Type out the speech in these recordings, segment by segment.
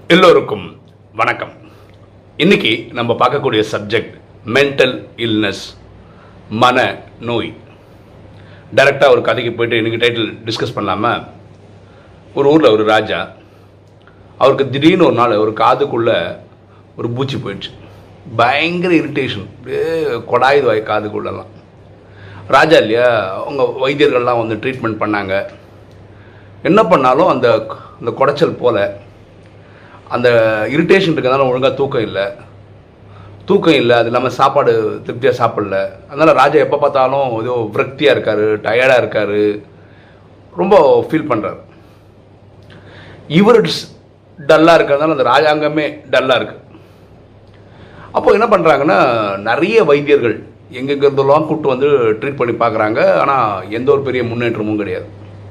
எல்லோருக்கும் வணக்கம் இன்னைக்கு நம்ம பார்க்கக்கூடிய சப்ஜெக்ட் மென்டல் இல்னஸ் மன நோய் டைரெக்டாக ஒரு கதைக்கு போயிட்டு இன்னைக்கு டைட்டில் டிஸ்கஸ் பண்ணலாமா ஒரு ஊரில் ஒரு ராஜா அவருக்கு திடீர்னு ஒரு நாள் ஒரு காதுக்குள்ள ஒரு பூச்சி போயிடுச்சு பயங்கர இரிட்டேஷன் அப்படியே கொடாயுது வாய் காதுக்குள்ளெல்லாம் ராஜா இல்லையா அவங்க வைத்தியர்கள்லாம் வந்து ட்ரீட்மெண்ட் பண்ணாங்க என்ன பண்ணாலும் அந்த அந்த குடைச்சல் போல அந்த இரிட்டேஷன் இருக்கிறதுனால ஒழுங்காக தூக்கம் இல்லை தூக்கம் இல்லை அது இல்லாமல் சாப்பாடு திருப்தியாக சாப்பிடல அதனால் ராஜா எப்போ பார்த்தாலும் ஏதோ விரக்தியாக இருக்கார் டயர்டாக இருக்கார் ரொம்ப ஃபீல் பண்ணுறாரு இவர் டல்லாக இருக்கிறதுனால அந்த ராஜாங்கமே டல்லாக இருக்கு அப்போ என்ன பண்ணுறாங்கன்னா நிறைய வைத்தியர்கள் எங்கெங்கிறதெல்லாம் கூப்பிட்டு வந்து ட்ரீட் பண்ணி பார்க்குறாங்க ஆனால் எந்த ஒரு பெரிய முன்னேற்றமும் கிடையாது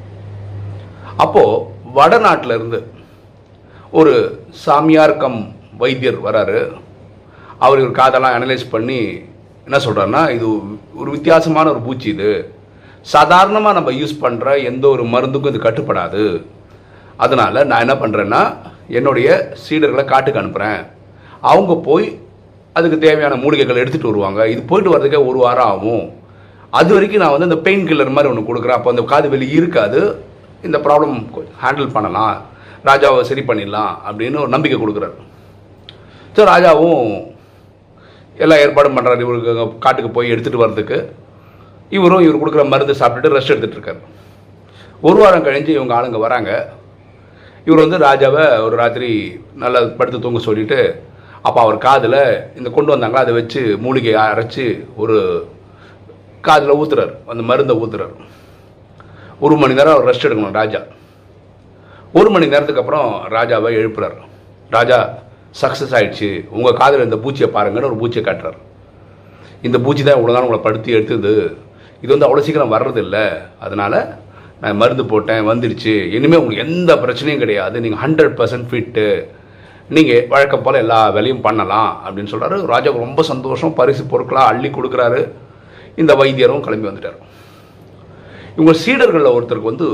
அப்போது வடநாட்டில் இருந்து ஒரு சாமியார் கம் வைத்தியர் வராரு அவர் ஒரு காதெல்லாம் அனலைஸ் பண்ணி என்ன சொல்கிறாருன்னா இது ஒரு வித்தியாசமான ஒரு பூச்சி இது சாதாரணமாக நம்ம யூஸ் பண்ணுற எந்த ஒரு மருந்துக்கும் இது கட்டுப்படாது அதனால் நான் என்ன பண்ணுறேன்னா என்னுடைய சீடர்களை காட்டுக்கு அனுப்புகிறேன் அவங்க போய் அதுக்கு தேவையான மூலிகைகள் எடுத்துகிட்டு வருவாங்க இது போயிட்டு வர்றதுக்கே ஒரு வாரம் ஆகும் அது வரைக்கும் நான் வந்து இந்த பெயின் கில்லர் மாதிரி ஒன்று கொடுக்குறேன் அப்போ அந்த காது வெளி இருக்காது இந்த ப்ராப்ளம் ஹேண்டில் பண்ணலாம் ராஜாவை சரி பண்ணிடலாம் அப்படின்னு ஒரு நம்பிக்கை கொடுக்குறாரு ஸோ ராஜாவும் எல்லா ஏற்பாடும் பண்ணுறாரு இவருக்கு அங்க காட்டுக்கு போய் எடுத்துகிட்டு வர்றதுக்கு இவரும் இவர் கொடுக்குற மருந்து சாப்பிட்டுட்டு ரெஸ்ட் எடுத்துகிட்டு இருக்காரு ஒரு வாரம் கழிஞ்சு இவங்க ஆளுங்க வராங்க இவர் வந்து ராஜாவை ஒரு ராத்திரி நல்லா படுத்து தூங்க சொல்லிட்டு அப்போ அவர் காதில் இந்த கொண்டு வந்தாங்களா அதை வச்சு மூலிகை அரைச்சி ஒரு காதில் ஊத்துறாரு அந்த மருந்தை ஊத்துறாரு ஒரு மணி நேரம் அவர் ரெஸ்ட் எடுக்கணும் ராஜா ஒரு மணி நேரத்துக்கு அப்புறம் ராஜாவை எழுப்புறாரு ராஜா சக்ஸஸ் ஆயிடுச்சு உங்கள் காதில் இந்த பூச்சியை பாருங்கன்னு ஒரு பூச்சியை காட்டுறாரு இந்த பூச்சி தான் இவ்வளோ தான் உங்களை படுத்தி எடுத்தது இது வந்து அவ்வளோ சீக்கிரம் வர்றதில்லை அதனால் நான் மருந்து போட்டேன் வந்துடுச்சு இனிமேல் உங்களுக்கு எந்த பிரச்சனையும் கிடையாது நீங்கள் ஹண்ட்ரட் பர்சன்ட் ஃபிட்டு நீங்கள் வழக்கம் போல் எல்லா வேலையும் பண்ணலாம் அப்படின்னு சொல்கிறாரு ராஜாவுக்கு ரொம்ப சந்தோஷம் பரிசு பொருட்களாக அள்ளி கொடுக்குறாரு இந்த வைத்தியரும் கிளம்பி வந்துட்டார் இவங்க சீடர்களில் ஒருத்தருக்கு வந்து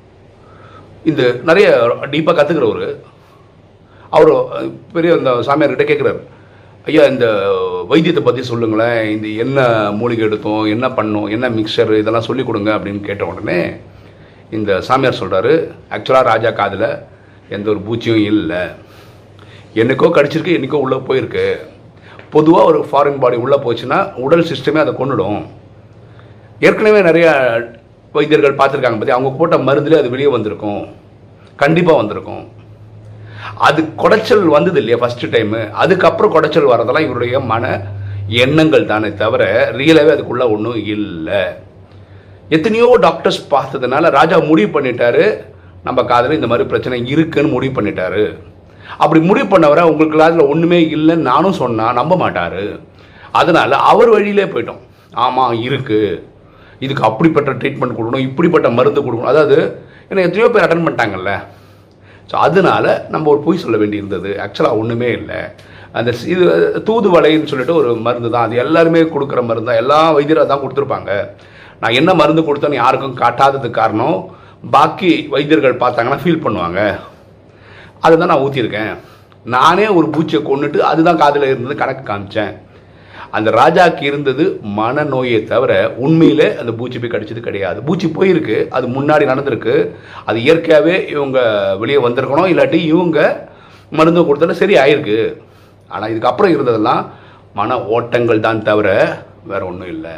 இந்த நிறைய டீப்பாக கற்றுக்கிறவர் அவர் பெரிய இந்த சாமியார்கிட்ட கேட்குறாரு ஐயா இந்த வைத்தியத்தை பற்றி சொல்லுங்களேன் இந்த என்ன மூலிகை எடுத்தோம் என்ன பண்ணோம் என்ன மிக்சர் இதெல்லாம் சொல்லிக் கொடுங்க அப்படின்னு கேட்ட உடனே இந்த சாமியார் சொல்கிறாரு ஆக்சுவலாக ராஜா காதில் எந்த ஒரு பூச்சியும் இல்லை என்னைக்கோ கடிச்சிருக்கு என்னைக்கோ உள்ளே போயிருக்கு பொதுவாக ஒரு ஃபாரின் பாடி உள்ளே போச்சுன்னா உடல் சிஸ்டமே அதை கொண்டுடும் ஏற்கனவே நிறைய வைத்தியர்கள் பார்த்துருக்காங்க பற்றி அவங்க போட்ட மருந்துலேயே அது வெளியே வந்திருக்கும் கண்டிப்பாக வந்திருக்கும் அது குடைச்சல் வந்தது இல்லையா ஃபஸ்ட்டு டைமு அதுக்கப்புறம் குடைச்சல் வரதெல்லாம் இவருடைய மன எண்ணங்கள் தானே தவிர ரியலாகவே அதுக்குள்ளே ஒன்றும் இல்லை எத்தனையோ டாக்டர்ஸ் பார்த்ததுனால ராஜா முடிவு பண்ணிட்டாரு நம்ம காதில் இந்த மாதிரி பிரச்சனை இருக்குன்னு முடிவு பண்ணிட்டாரு அப்படி முடிவு பண்ணவரை உங்களுக்கு அதில் ஒன்றுமே இல்லைன்னு நானும் சொன்னால் நம்ப மாட்டார் அதனால் அவர் வழியிலே போயிட்டோம் ஆமாம் இருக்குது இதுக்கு அப்படிப்பட்ட ட்ரீட்மெண்ட் கொடுக்கணும் இப்படிப்பட்ட மருந்து கொடுக்கணும் அதாவது ஏன்னா எத்தனையோ பேர் அட்டன் பண்ணிட்டாங்கல்ல ஸோ அதனால நம்ம ஒரு பொய் சொல்ல வேண்டியிருந்தது ஆக்சுவலாக ஒன்றுமே இல்லை அந்த சி- இது தூதுவளைன்னு சொல்லிட்டு ஒரு மருந்து தான் அது எல்லாருமே கொடுக்குற மருந்து தான் எல்லா வைத்தியராக தான் கொடுத்துருப்பாங்க நான் என்ன மருந்து கொடுத்தேன்னு யாருக்கும் காட்டாததுக்கு காரணம் பாக்கி வைத்தியர்கள் பார்த்தாங்கன்னா ஃபீல் பண்ணுவாங்க அதை தான் நான் ஊற்றிருக்கேன் நானே ஒரு பூச்சியை கொண்டுட்டு அதுதான் காதில் இருந்தது கணக்கு காமிச்சேன் அந்த ராஜாக்கு இருந்தது மனநோயை தவிர உண்மையிலே அந்த பூச்சி போய் கடிச்சது கிடையாது பூச்சி போயிருக்கு அது முன்னாடி நடந்திருக்கு அது இயற்கையாகவே இவங்க வெளியே வந்திருக்கணும் இல்லாட்டி இவங்க மருந்து கொடுத்தாலும் சரி ஆயிருக்கு ஆனால் இதுக்கப்புறம் இருந்ததெல்லாம் மன ஓட்டங்கள் தான் தவிர வேற ஒன்றும் இல்லை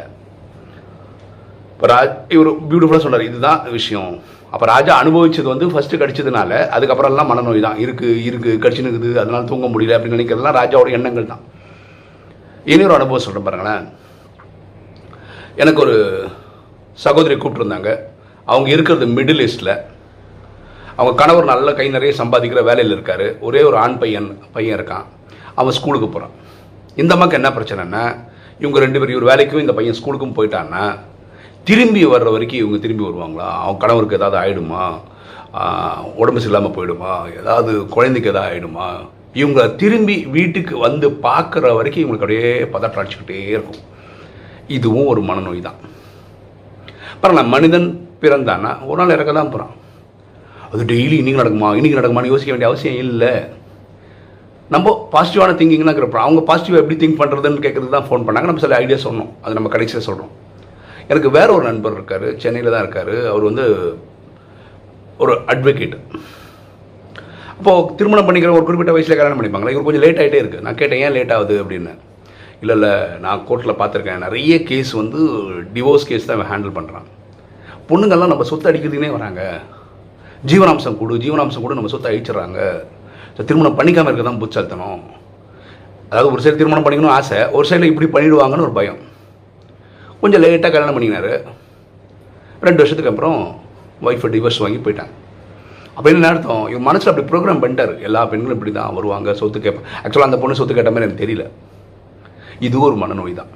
இப்போ ராஜ் இவர் பியூட்டிஃபுல்லாக சொன்னார் இதுதான் விஷயம் அப்போ ராஜா அனுபவிச்சது வந்து ஃபர்ஸ்ட் கடிச்சதுனால அதுக்கப்புறம் எல்லாம் மனநோய் தான் இருக்கு இருக்கு கடிச்சுனுக்குது அதனால தூங்க முடியல அப்படின்னு நினைக்கிறதுலாம் ராஜாவோட எண்ணங்கள் தான் இனி ஒரு அனுபவம் சொல்கிறேன் பாருங்களேன் எனக்கு ஒரு சகோதரி கூப்பிட்டுருந்தாங்க அவங்க இருக்கிறது மிடில் ஈஸ்டில் அவங்க கணவர் நல்ல கை நிறைய சம்பாதிக்கிற வேலையில் இருக்காரு ஒரே ஒரு ஆண் பையன் பையன் இருக்கான் அவன் ஸ்கூலுக்கு போகிறான் இந்த அம்மாக்கு என்ன பிரச்சனைன்னா இவங்க ரெண்டு பேரும் இவர் வேலைக்கும் இந்த பையன் ஸ்கூலுக்கும் போயிட்டான்னா திரும்பி வர்ற வரைக்கும் இவங்க திரும்பி வருவாங்களா அவங்க கணவருக்கு ஏதாவது ஆயிடுமா ஆஹ் உடம்பு சரியில்லாமல் போயிடுமா ஏதாவது குழந்தைக்கு ஏதாவது ஆயிடுமா இவங்க திரும்பி வீட்டுக்கு வந்து பார்க்குற வரைக்கும் இவங்களுக்கு அப்படியே பதட்டம் அடிச்சுக்கிட்டே இருக்கும் இதுவும் ஒரு மனநோய் தான் பாருங்களேன் மனிதன் பிறந்தானா ஒரு நாள் இறக்க தான் போகிறான் அது டெய்லி இன்னைக்கு நடக்குமா இன்னைக்கு நடக்குமான்னு யோசிக்க வேண்டிய அவசியம் இல்லை நம்ம பாசிட்டிவான திங்கிங்னா இருக்கிறப்ப அவங்க பாசிட்டிவாக எப்படி திங்க் பண்ணுறதுன்னு கேட்குறது தான் ஃபோன் பண்ணாங்க நம்ம சில ஐடியா சொன்னோம் அது நம்ம கடைசியில் சொல்கிறோம் எனக்கு வேற ஒரு நண்பர் இருக்கார் சென்னையில் தான் இருக்கார் அவர் வந்து ஒரு அட்வொகேட் அப்போது திருமணம் பண்ணிக்கிற ஒரு குறிப்பிட்ட வயசில் கல்யாணம் பண்ணிப்பாங்களா இவர் கொஞ்சம் லேட் ஆகிட்டே இருக்குது நான் கேட்டேன் ஏன் லேட் ஆகுது அப்படின்னு இல்லை இல்லை நான் கோர்ட்டில் பார்த்துருக்கேன் நிறைய கேஸ் வந்து டிவோர்ஸ் கேஸ் தான் ஹேண்டில் பண்ணுறான் பொண்ணுங்கள்லாம் நம்ம சொத்து அடிக்கிறதுனே வராங்க ஜீவனாம்சம் கொடு ஜீவனாம்சம் கூட நம்ம சொத்தை அழிச்சிடுறாங்க ஸோ திருமணம் பண்ணிக்காமல் இருக்க தான் புச்சாத்தனம் அதாவது ஒரு சைடு திருமணம் பண்ணிக்கணும் ஆசை ஒரு சைடில் இப்படி பண்ணிடுவாங்கன்னு ஒரு பயம் கொஞ்சம் லேட்டாக கல்யாணம் பண்ணிக்கினாரு ரெண்டு வருஷத்துக்கு அப்புறம் ஒய்ஃபை டிவோர்ஸ் வாங்கி போயிட்டாங்க அப்போ என்ன அர்த்தம் இவன் மனசில் அப்படி ப்ரோக்ராம் பண்ணிட்டார் எல்லா பெண்களும் இப்படி தான் வருவாங்க சொத்து கேட்பேன் ஆக்சுவலாக அந்த பொண்ணு சொத்து கேட்ட மாதிரி எனக்கு தெரியல இது ஒரு மனநோய் தான்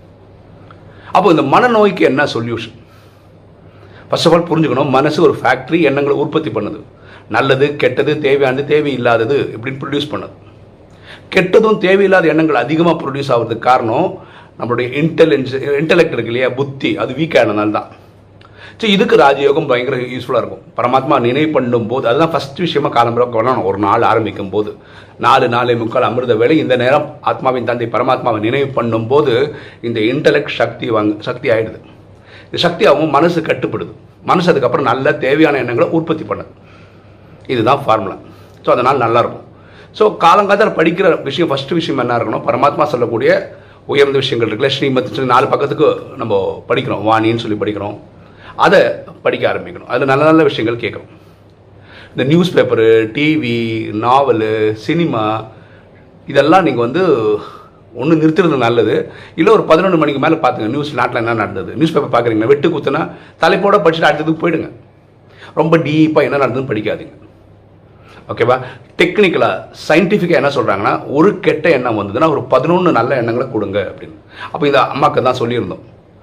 அப்போ இந்த மனநோய்க்கு என்ன சொல்யூஷன் ஃபர்ஸ்ட் ஆஃப் ஆல் புரிஞ்சுக்கணும் மனசு ஒரு ஃபேக்ட்ரி எண்ணங்களை உற்பத்தி பண்ணுது நல்லது கெட்டது தேவையானது தேவையில்லாதது இப்படின்னு ப்ரொடியூஸ் பண்ணுது கெட்டதும் தேவையில்லாத எண்ணங்கள் அதிகமாக ப்ரொடியூஸ் ஆகிறதுக்கு காரணம் நம்மளுடைய இன்டெலிஜென்ஸ் இன்டெலெக்ட் இருக்கு இல்லையா புத்தி அது வீக் ஆனதுனால தான் ஸோ இதுக்கு ராஜயோகம் பயங்கர யூஸ்ஃபுல்லாக இருக்கும் பரமாத்மா நினைவு பண்ணும் போது அதுதான் ஃபஸ்ட் விஷயமா காலம்புற பண்ணணும் ஒரு நாள் ஆரம்பிக்கும் போது நாலு நாலு முக்கால் அமிர்த வேலை இந்த நேரம் ஆத்மாவின் தந்தை பரமாத்மாவை நினைவு பண்ணும் போது இந்த இன்டெலெக்ட் சக்தி வாங்க சக்தி ஆயிடுது இந்த சக்தியாகவும் மனசு கட்டுப்படுது மனசு அதுக்கப்புறம் நல்ல தேவையான எண்ணங்களை உற்பத்தி பண்ணுது இதுதான் ஃபார்முலா ஸோ அதனால் நல்லாயிருக்கும் ஸோ காலங்காலத்தில் படிக்கிற விஷயம் ஃபஸ்ட்டு விஷயம் என்ன இருக்கணும் பரமாத்மா சொல்லக்கூடிய உயர்ந்த விஷயங்கள் இருக்குல்ல ஸ்ரீமத் சொல்லி நாலு பக்கத்துக்கு நம்ம படிக்கிறோம் வாணின்னு சொல்லி படிக்கிறோம் அதை படிக்க ஆரம்பிக்கணும் அதில் நல்ல நல்ல விஷயங்கள் கேட்குறோம் இந்த news paper TV novel cinema இதெல்லாம் நீங்கள் வந்து ஒன்று நிறுத்துறது நல்லது இல்லை ஒரு பதினொன்று மணிக்கு மேலே பார்த்துங்க நியூஸ் நாட்டில் என்ன நடந்தது நியூஸ் பேப்பர் பார்க்குறீங்க வெட்டு குத்துனா தலைப்போட படிச்சுட்டு அடுத்ததுக்கு போயிடுங்க ரொம்ப டீப்பாக என்ன நடந்ததுன்னு படிக்காதீங்க ஓகேவா டெக்னிக்கலாக சயின்டிஃபிக்காக என்ன சொல்கிறாங்கன்னா ஒரு கெட்ட எண்ணம் வந்ததுன்னா ஒரு பதினொன்று நல்ல எண்ணங்களை கொடுங்க அப்படின்னு அப்போ இந்த அம்மாவுக்கு தான் சொல்லியிருந்தோம்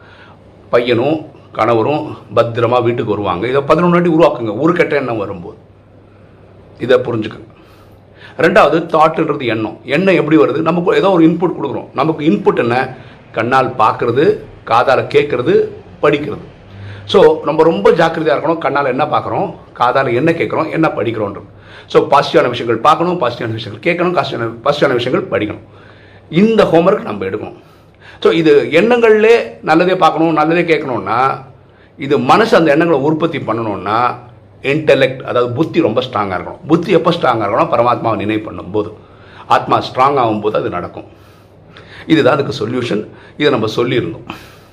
பையனும் கணவரும் பத்திரமா வீட்டுக்கு வருவாங்க இதை பதினொன்று வாட்டி உருவாக்குங்க ஒரு கெட்ட எண்ணம் வரும்போது இதை புரிஞ்சுக்கோங்க ரெண்டாவது தாட்டுன்றது எண்ணம் எண்ணம் எப்படி வருது நமக்கு ஏதோ ஒரு இன்புட் கொடுக்குறோம் நமக்கு இன்புட் என்ன கண்ணால் பார்க்கறது காதால் கேட்கறது படிக்கிறது ஸோ நம்ம ரொம்ப ஜாக்கிரதையாக இருக்கணும் கண்ணால் என்ன பார்க்குறோம் காதால் என்ன கேட்குறோம் என்ன படிக்கிறோன்றது ஸோ பாசிட்டிவான விஷயங்கள் பார்க்கணும் பாசிட்டிவான விஷயங்கள் கேட்கணும் பாசிட்டிவான பாசிட்டிவான விஷயங்கள் படிக்கணும் இந்த ஹோம்ஒர்க் நம்ம எடுக்கணும் ஸோ இது எண்ணங்கள்லே நல்லதே பார்க்கணும் நல்லதே கேட்கணும்னா இது மனசு அந்த எண்ணங்களை உற்பத்தி பண்ணணும்னா இன்டெலெக்ட் அதாவது புத்தி ரொம்ப ஸ்ட்ராங்காக இருக்கணும் புத்தி எப்போ ஸ்ட்ராங்காக இருக்கணும் பரமாத்மாவை நினைவு பண்ணும்போது ஆத்மா ஸ்ட்ராங் ஆகும்போது அது நடக்கும் இதுதான் அதுக்கு சொல்யூஷன் இதை நம்ம சொல்லியிருந்தோம்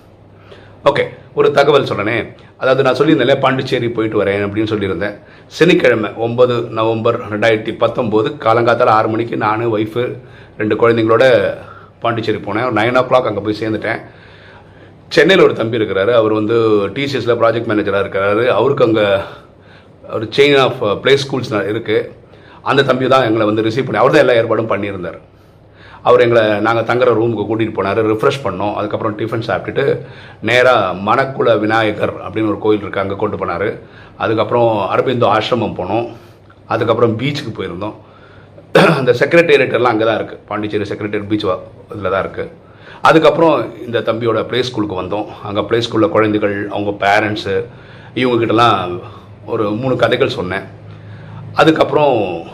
ஓகே ஒரு தகவல் சொல்கிறேனே அதாவது நான் சொல்லியிருந்தேன் பாண்டிச்சேரி போயிட்டு வரேன் அப்படின்னு சொல்லியிருந்தேன் சனிக்கிழமை ஒன்பது நவம்பர் ரெண்டாயிரத்தி பத்தொம்போது காலங்காத்தால் ஆறு மணிக்கு நான் ஒய்ஃபு ரெண்டு குழந்தைங்களோட பாண்டிச்சேரி போனேன் ஒரு நைன் ஓ கிளாக் அங்கே போய் சேர்ந்துட்டேன் சென்னையில் ஒரு தம்பி இருக்கிறாரு அவர் வந்து டிசிஎஸில் ப்ராஜெக்ட் மேனேஜராக இருக்கிறாரு அவருக்கு அங்கே ஒரு செயின் ஆஃப் ப்ளே ஸ்கூல்ஸ் இருக்குது அந்த தம்பி தான் எங்களை வந்து ரிசீவ் பண்ணி அவர் தான் எல்லா ஏற்பாடும் பண்ணியிருந்தார் அவர் எங்களை நாங்கள் தங்குற ரூமுக்கு கூட்டிகிட்டு போனார் ரிஃப்ரெஷ் பண்ணோம் அதுக்கப்புறம் டிஃபன் சாப்பிட்டுட்டு நேராக மணக்குள விநாயகர் அப்படின்னு ஒரு கோயில் இருக்குது அங்கே கொண்டு போனார் அதுக்கப்புறம் அரபிந்தோ ஆசிரமம் போனோம் அதுக்கப்புறம் பீச்சுக்கு போயிருந்தோம் அந்த செக்ரட்டேரியட் எல்லாம் அங்கே தான் இருக்குது பாண்டிச்சேரி செக்ரட்டேரியட் பீச் இதில் தான் இருக்குது அதுக்கப்புறம் இந்த தம்பியோட ப்ளே ஸ்கூலுக்கு வந்தோம் அங்கே ப்ளே ஸ்கூலில் குழந்தைகள் அவங்க பேரண்ட்ஸு இவங்ககிட்டலாம் ஒரு மூணு கதைகள் சொன்னேன் அதுக்கப்புறம்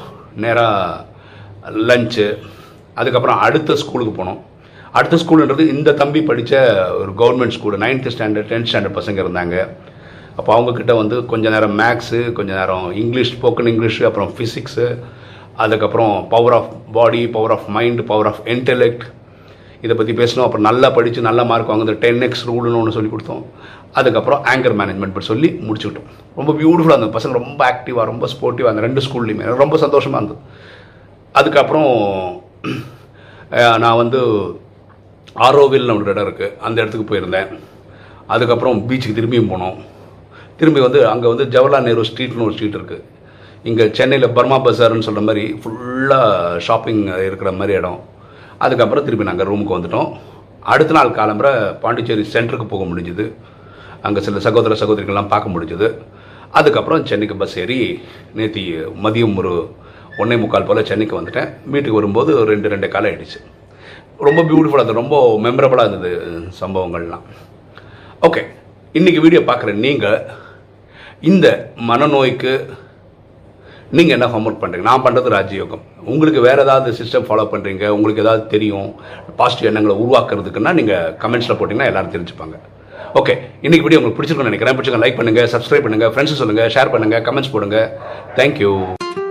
நேராக லஞ்சு அதுக்கப்புறம் அடுத்த ஸ்கூலுக்கு போனோம் அடுத்த ஸ்கூலுன்றது இந்த தம்பி படித்த ஒரு government school ninth standard tenth standard பசங்க இருந்தாங்க அப்போ அவங்கக்கிட்ட வந்து கொஞ்ச நேரம் மேக்ஸு கொஞ்ச நேரம் இங்கிலீஷ் ஸ்போக்கன் இங்கிலீஷு அப்புறம் ஃபிசிக்ஸு அதுக்கப்புறம் power of body power of mind power of intellect இதை பற்றி பேசணும் அப்புறம் நல்லா படித்து நல்ல மார்க் வாங்குது டென் எக்ஸ் ரூல்னு ஒன்று சொல்லி கொடுத்தோம் அதுக்கப்புறம் ஆங்கர் மேனேஜ்மெண்ட் பற்றி சொல்லி முடிச்சுக்கிட்டோம் ரொம்ப பியூட்டிஃபுல்லாக இருந்தது பசங்க ரொம்ப ஆக்டிவாக ரொம்ப ஸ்போர்ட்டிவாக அந்த ரெண்டு ஸ்கூல்லையுமே எனக்கு ரொம்ப சந்தோஷமாக இருந்தது அதுக்கப்புறம் அஹ், நான் வந்து ஆரோவில்னு ஒரு இடம் இருக்குது அந்த இடத்துக்கு போயிருந்தேன் அதுக்கப்புறம் பீச்சுக்கு திரும்பியும் போனோம் திரும்பி வந்து அங்கே வந்து ஜவஹர்லால் நேரு ஸ்ட்ரீட்னு ஒரு ஸ்ட்ரீட் இருக்குது இங்கே சென்னையில் பர்மா பஜார்னு சொல்கிற மாதிரி ஃபுல்லாக ஷாப்பிங் இருக்கிற மாதிரி இடம் அதுக்கப்புறம் திருப்பி நாங்கள் ரூமுக்கு வந்துட்டோம் அடுத்த நாள் காலம்புற பாண்டிச்சேரி சென்டருக்கு போக முடிஞ்சுது அங்கே சில சகோதர சகோதரிகள்லாம் பார்க்க முடிஞ்சுது அதுக்கப்புறம் சென்னைக்கு பஸ் ஏறி நேற்று மதியம் ஒரு ஒன்றே முக்கால் போல் சென்னைக்கு வந்துட்டேன் வீட்டுக்கு வரும்போது ரெண்டு ரெண்டு காலம் ஆயிடுச்சு ரொம்ப பியூட்டிஃபுல்லாக இருந்தது ரொம்ப மெமரபுளாக இருந்தது சம்பவங்கள்லாம் ஓகே இன்றைக்கி வீடியோ பார்க்குற நீங்கள் இந்த மனநோய்க்கு நீங்கள் என்ன ஹோம்ஒர்க் பண்ணுறீங்க நான் பண்ணுறது ராஜயோகம் உங்களுக்கு வேறு ஏதாவது சிஸ்டம் ஃபாலோ பண்ணுறீங்க உங்களுக்கு ஏதாவது தெரியும் பாசிட்டிவ் எண்ணங்களை உருவாக்குறதுக்குன்னா நீங்கள் கமெண்ட்ஸில் போட்டிங்கன்னா எல்லாரும் தெரிஞ்சுப்பாங்க ஓகே இன்னைக்கு வீடியோ உங்களுக்கு பிடிச்சிருக்குன்னு நினைக்கிறேன் பிடிச்சிருக்க லைக் பண்ணுங்கள் சப்ஸ்கிரைப் பண்ணுங்கள் ஃப்ரெண்ட்ஸ் சொல்லுங்கள் ஷேர் பண்ணுங்கள் கமெண்ட்ஸ் போடுங்க தேங்க்யூ